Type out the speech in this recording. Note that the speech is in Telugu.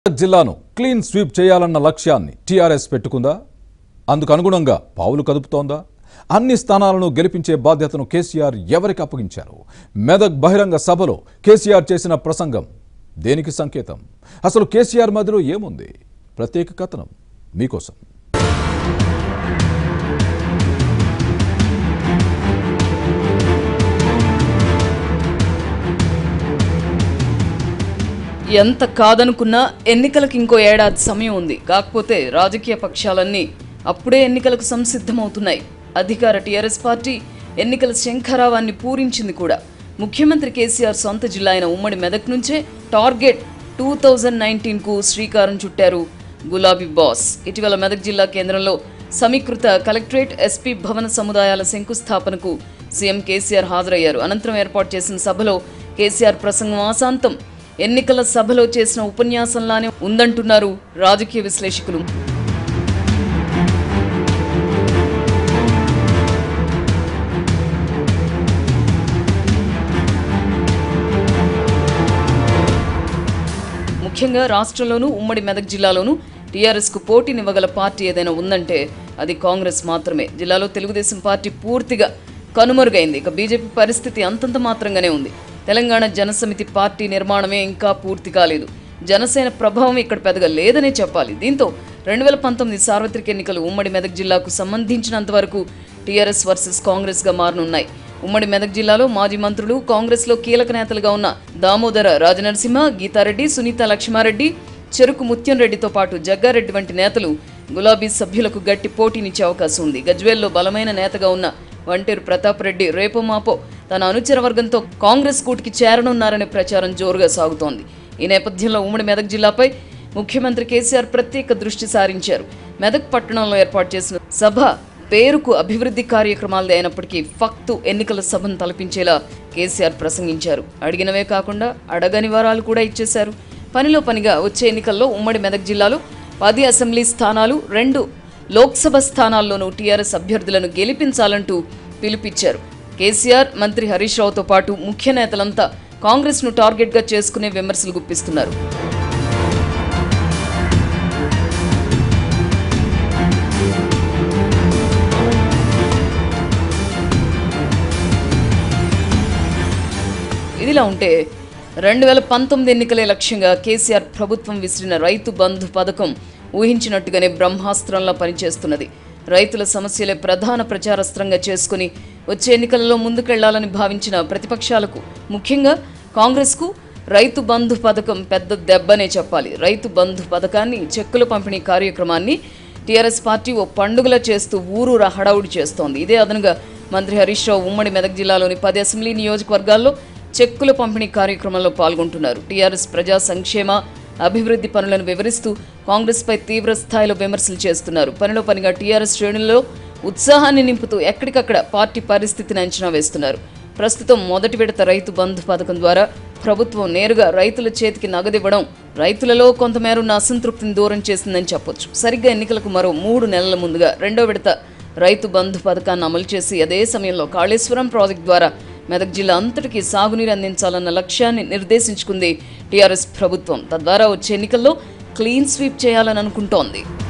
మెదక్ జిల్లాను క్లీన్ స్వీప్ చేయాలన్న లక్ష్యాన్ని టీఆర్ఎస్ పెట్టుకుందా అందుకు అనుగుణంగా పావులు కదుపుతోందా అన్ని స్థానాలను గెలిపించే బాధ్యతను కేసీఆర్ ఎవరికి అప్పగించారు మెదక్ బహిరంగ సభలో కేసీఆర్ చేసిన ప్రసంగం దేనికి సంకేతం అసలు కేసీఆర్ మధ్యలో ఏముంది ప్రత్యేక కథనం మీకోసం ఎంత కాదనుకున్నా ఎన్నికలకు ఇంకో ఏడాది సమయం ఉంది కాకపోతే రాజకీయ పక్షాలన్నీ అప్పుడే ఎన్నికలకు సంసిద్ధమవుతున్నాయి అధికార టీఆర్ఎస్ పార్టీ ఎన్నికల శంఖరావాన్ని పూరించింది కూడా ముఖ్యమంత్రి కేసీఆర్ సొంత జిల్లా అయిన ఉమ్మడి మెదక్ నుంచే టార్గెట్ టూ థౌజండ్ నైన్టీన్కు శ్రీకారం చుట్టారు గులాబీ బాస్ ఇటీవల మెదక్ జిల్లా కేంద్రంలో సమీకృత కలెక్టరేట్ ఎస్పీ భవన సముదాయాల శంకుస్థాపనకు సీఎం కేసీఆర్ హాజరయ్యారు అనంతరం ఏర్పాటు చేసిన సభలో కేసీఆర్ ప్రసంగం ఆశాంతం ఎన్నికల సభలో చేసిన ఉపన్యాసంలానే ఉందంటున్నారు రాజకీయ విశ్లేషకులు ముఖ్యంగా రాష్ట్రంలోనూ ఉమ్మడి మెదక్ జిల్లాలోనూ టీఆర్ఎస్కు పోటీనివ్వగల పార్టీ ఏదైనా ఉందంటే అది కాంగ్రెస్ మాత్రమే జిల్లాలో తెలుగుదేశం పార్టీ పూర్తిగా కనుమరుగైంది ఇక బీజేపీ పరిస్థితి అంతంత మాత్రంగానే ఉంది తెలంగాణ జనసమితి పార్టీ నిర్మాణమే ఇంకా పూర్తి కాలేదు జనసేన ప్రభావం ఇక్కడ పెద్దగా లేదనే చెప్పాలి దీంతో రెండు వేల పంతొమ్మిది సార్వత్రిక ఎన్నికలు ఉమ్మడి మెదక్ జిల్లాకు సంబంధించినంత వరకు టీఆర్ఎస్ వర్సెస్ కాంగ్రెస్గా మారనున్నాయి ఉమ్మడి మెదక్ జిల్లాలో మాజీ మంత్రులు కాంగ్రెస్లో కీలక నేతలుగా ఉన్న దామోదర రాజనరసింహ గీతారెడ్డి సునీత లక్ష్మారెడ్డి చెరుకు ముత్యం రెడ్డితో పాటు జగ్గారెడ్డి వంటి నేతలు గులాబీ సభ్యులకు గట్టి పోటీనిచ్చే అవకాశం ఉంది గజ్వేల్లో బలమైన నేతగా ఉన్న వంటేరు ప్రతాప్ రెడ్డి రేపో మాపో తన అనుచర వర్గంతో కాంగ్రెస్ కూటికి చేరనున్నారనే ప్రచారం జోరుగా సాగుతోంది ఈ నేపథ్యంలో ఉమ్మడి మెదక్ జిల్లాపై ముఖ్యమంత్రి కేసీఆర్ ప్రత్యేక దృష్టి సారించారు మెదక్ పట్టణంలో ఏర్పాటు చేసిన సభ పేరుకు అభివృద్ధి కార్యక్రమాలదే అయినప్పటికీ ఫక్తు ఎన్నికల సభను తలపించేలా కేసీఆర్ ప్రసంగించారు అడిగినవే కాకుండా అడగని వరాలు కూడా ఇచ్చేశారు పనిలో పనిగా వచ్చే ఎన్నికల్లో ఉమ్మడి మెదక్ జిల్లాలో పది అసెంబ్లీ స్థానాలు రెండు లోక్సభ స్థానాల్లోనూ టీఆర్ఎస్ అభ్యర్థులను గెలిపించాలంటూ పిలుపిచ్చారు కేసీఆర్ మంత్రి హరీష్ రావుతో పాటు ముఖ్య నేతలంతా కాంగ్రెస్ను టార్గెట్గా చేసుకునే విమర్శలు గుప్పిస్తున్నారు ఇదిలా ఉంటే రెండు వేల పంతొమ్మిది ఎన్నికలే లక్ష్యంగా కేసీఆర్ ప్రభుత్వం విసిరిన రైతు బంధు పథకం ఊహించినట్టుగానే బ్రహ్మాస్త్రంలా పనిచేస్తున్నది రైతుల సమస్యలే ప్రధాన ప్రచారస్త్రంగా చేసుకుని వచ్చే ఎన్నికలలో ముందుకెళ్లాలని భావించిన ప్రతిపక్షాలకు ముఖ్యంగా కాంగ్రెస్కు రైతు బంధు పథకం పెద్ద దెబ్బనే చెప్పాలి రైతు బంధు పథకాన్ని చెక్కుల పంపిణీ కార్యక్రమాన్ని టీఆర్ఎస్ పార్టీ ఓ పండుగలా చేస్తూ ఊరూరా హడావుడి చేస్తోంది ఇదే అదనుగా మంత్రి హరీష్ రావు ఉమ్మడి మెదక్ జిల్లాలోని పది అసెంబ్లీ నియోజకవర్గాల్లో చెక్కుల పంపిణీ కార్యక్రమంలో పాల్గొంటున్నారు టీఆర్ఎస్ ప్రజా సంక్షేమ అభివృద్ధి పనులను వివరిస్తూ కాంగ్రెస్పై తీవ్ర స్థాయిలో విమర్శలు చేస్తున్నారు పనిలో పనిగా టీఆర్ఎస్ శ్రేణుల్లో ఉత్సాహాన్ని నింపుతూ ఎక్కడికక్కడ పార్టీ పరిస్థితిని అంచనా వేస్తున్నారు ప్రస్తుతం మొదటి విడత రైతు బంధు పథకం ద్వారా ప్రభుత్వం నేరుగా రైతుల చేతికి నగదివ్వడం రైతులలో కొంతమేర ఉన్న అసంతృప్తిని దూరం చేసిందని చెప్పొచ్చు సరిగ్గా ఎన్నికలకు మరో మూడు నెలల ముందుగా రెండో విడత రైతు బంధు పథకాన్ని అమలు చేసి అదే సమయంలో కాళేశ్వరం ప్రాజెక్టు ద్వారా మెదక్ జిల్లా అంతటికీ సాగునీరు అందించాలన్న లక్ష్యాన్ని నిర్దేశించుకుంది టీఆర్ఎస్ ప్రభుత్వం తద్వారా వచ్చే ఎన్నికల్లో క్లీన్ స్వీప్ చేయాలని అనుకుంటోంది